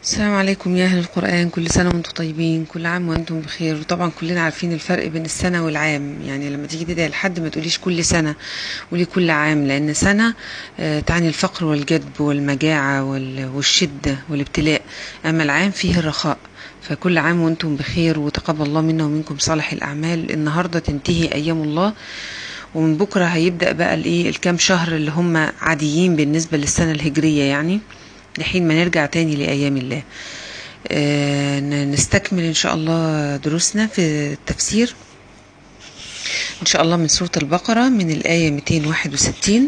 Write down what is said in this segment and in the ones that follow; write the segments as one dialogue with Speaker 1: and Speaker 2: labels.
Speaker 1: السلام عليكم يا أهل القرآن كل سنة وانتم طيبين كل عام وانتم بخير وطبعا كلنا عارفين الفرق بين السنة والعام يعني لما تيجي تدعي لحد ما تقوليش كل سنة قولي كل عام لأن سنة آه، تعني الفقر والجدب والمجاعة وال- والشدة والابتلاء أما العام فيه الرخاء فكل عام وانتم بخير وتقبل الله منا ومنكم صالح الأعمال النهاردة تنتهي أيام الله ومن بكرة هيبدأ بقى الإيه الكام شهر اللي هم عاديين بالنسبة للسنة الهجرية يعني لحين ما نرجع تاني لأيام الله آه، ن- نستكمل إن شاء الله دروسنا في التفسير إن شاء الله من سورة البقرة من الآية 261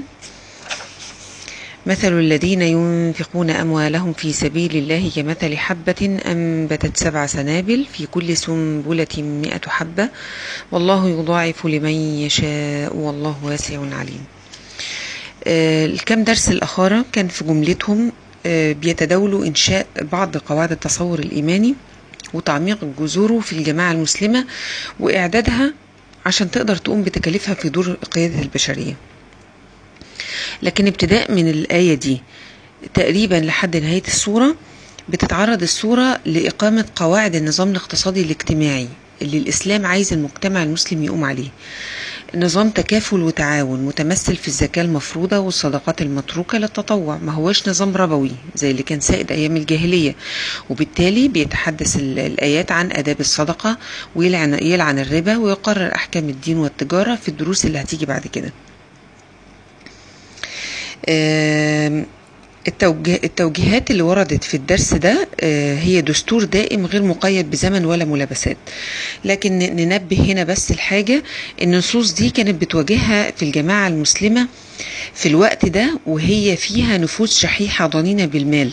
Speaker 1: مثل الذين ينفقون أموالهم في سبيل الله كمثل حبة أنبتت سبع سنابل في كل سنبلة مئة حبة والله يضاعف لمن يشاء والله واسع عليم آه، الكام درس الأخارة كان في جملتهم آه، بيتداولوا إنشاء بعض قواعد التصور الإيماني وتعميق جذوره في الجماعة المسلمة وإعدادها عشان تقدر تقوم بتكاليفها في دور قيادة البشرية لكن ابتداء من الآية دي تقريبا لحد نهاية السورة بتتعرض السورة لإقامة قواعد النظام الاقتصادي الاجتماعي اللي الإسلام عايز المجتمع المسلم يقوم عليه نظام تكافل وتعاون متمثل في الزكاة المفروضة والصدقات المتروكة للتطوع ما هوش نظام ربوي زي اللي كان سائد أيام الجاهلية وبالتالي بيتحدث ال- الآيات عن آداب الصدقة ويلعن يلعن الربا ويقرر أحكام الدين والتجارة في الدروس اللي هتيجي بعد كده آم، التوجه التوجيهات اللي وردت في الدرس ده آه، هي دستور دائم غير مقيد بزمن ولا ملابسات لكن ن- ننبه هنا بس الحاجة ان النصوص دي كانت بتواجهها في الجماعة المسلمة في الوقت ده وهي فيها نفوس شحيحة ضنينة بالمال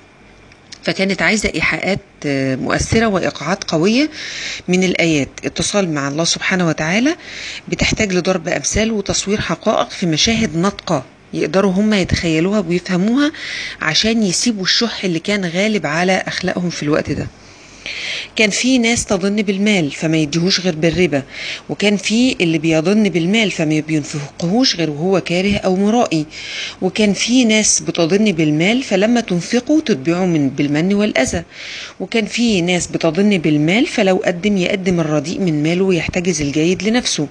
Speaker 1: فكانت عايزة إيحاءات آه، مؤثرة وإيقاعات قوية من الآيات اتصال مع الله سبحانه وتعالى بتحتاج لضرب أمثال وتصوير حقائق في مشاهد ناطقة يقدروا هم يتخيلوها ويفهموها عشان يسيبوا الشح اللي كان غالب على أخلاقهم في الوقت ده كان في ناس تظن بالمال فما يديهوش غير بالربا وكان في اللي بيظن بالمال فما بينفقهوش غير وهو كاره او مرائي وكان في ناس بتظن بالمال فلما تنفقوا تتبعوا من بالمن والاذى وكان في ناس بتظن بالمال فلو قدم يقدم الرديء من ماله ويحتجز الجيد لنفسه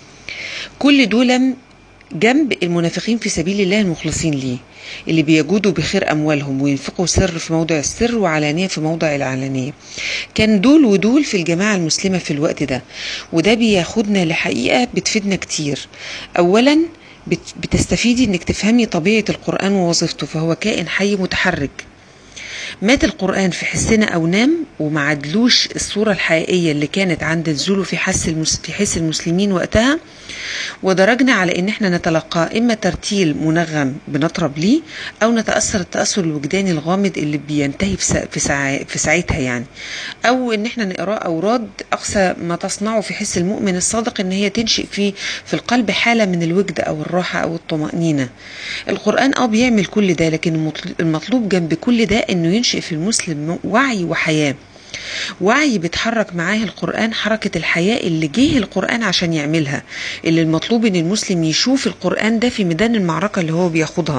Speaker 1: كل دول جنب المنافقين في سبيل الله المخلصين ليه اللي بيجودوا بخير أموالهم وينفقوا سر في موضع السر وعلانية في موضع العلانية كان دول ودول في الجماعة المسلمة في الوقت ده وده بياخدنا لحقيقة بتفيدنا كتير أولا بت- بتستفيدي انك تفهمي طبيعة القرآن ووظيفته فهو كائن حي متحرك مات القرآن في حسنا أو نام وما عدلوش الصورة الحقيقية اللي كانت عند نزوله في حس المس... في حس المسلمين وقتها ودرجنا على ان احنا نتلقى اما ترتيل منغم بنطرب ليه او نتاثر التاثر الوجداني الغامض اللي بينتهي في سا... في, ساع... في ساعتها يعني او ان احنا نقراه اوراد اقصى ما تصنعه في حس المؤمن الصادق ان هي تنشئ في في القلب حاله من الوجد او الراحه او الطمانينه القران اه بيعمل كل ده لكن المطل- المطلوب جنب كل ده انه ينشئ في المسلم وعي وحياه وعي بيتحرك معاه القرآن حركة الحياة اللي جه القرآن عشان يعملها اللي المطلوب ان المسلم يشوف القرآن ده في ميدان المعركة اللي هو بياخدها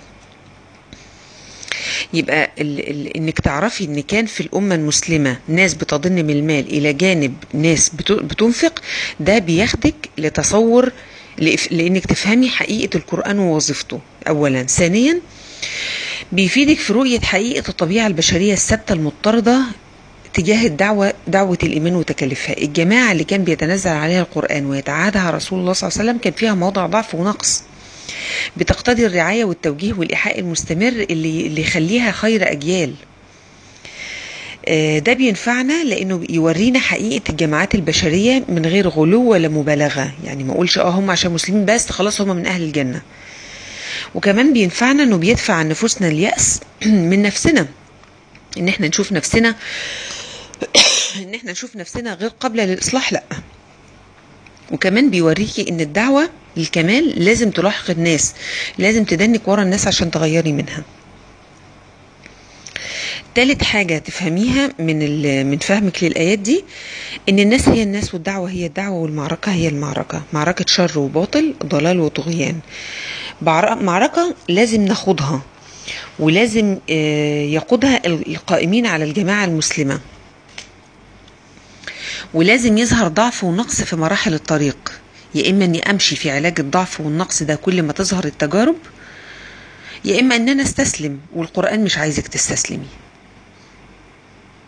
Speaker 1: يبقى ال ال انك تعرفي ان كان في الامه المسلمه ناس بتضن من المال الى جانب ناس بت- بتنفق ده بياخدك لتصور لإف- لانك تفهمي حقيقه القران ووظيفته اولا ثانيا بيفيدك في رؤيه حقيقه الطبيعه البشريه الثابته المضطرده تجاه الدعوة دعوة الإيمان وتكاليفها الجماعة اللي كان بيتنزل عليها القرآن ويتعادها رسول الله صلى الله عليه وسلم كان فيها موضع ضعف ونقص بتقتضي الرعاية والتوجيه والإيحاء المستمر اللي, اللي يخليها خير أجيال آه، ده بينفعنا لانه يورينا حقيقه الجماعات البشريه من غير غلو ولا مبالغه يعني ما اقولش اه هم عشان مسلمين بس خلاص هم من اهل الجنه وكمان بينفعنا انه بيدفع عن نفوسنا اليأس من نفسنا ان احنا نشوف نفسنا ان احنا نشوف نفسنا غير قابله للاصلاح لا وكمان بيوريكي ان الدعوه للكمال لازم تلاحق الناس لازم تدنك ورا الناس عشان تغيري منها تالت حاجة تفهميها من ال- من فهمك للآيات دي إن الناس هي الناس والدعوة هي الدعوة والمعركة هي المعركة معركة شر وباطل ضلال وطغيان بعر- معركة لازم ناخدها ولازم آه، يقودها القائمين على الجماعة المسلمة ولازم يظهر ضعف ونقص في مراحل الطريق يا إما أني أمشي في علاج الضعف والنقص ده كل ما تظهر التجارب يا إما أن أنا استسلم والقرآن مش عايزك تستسلمي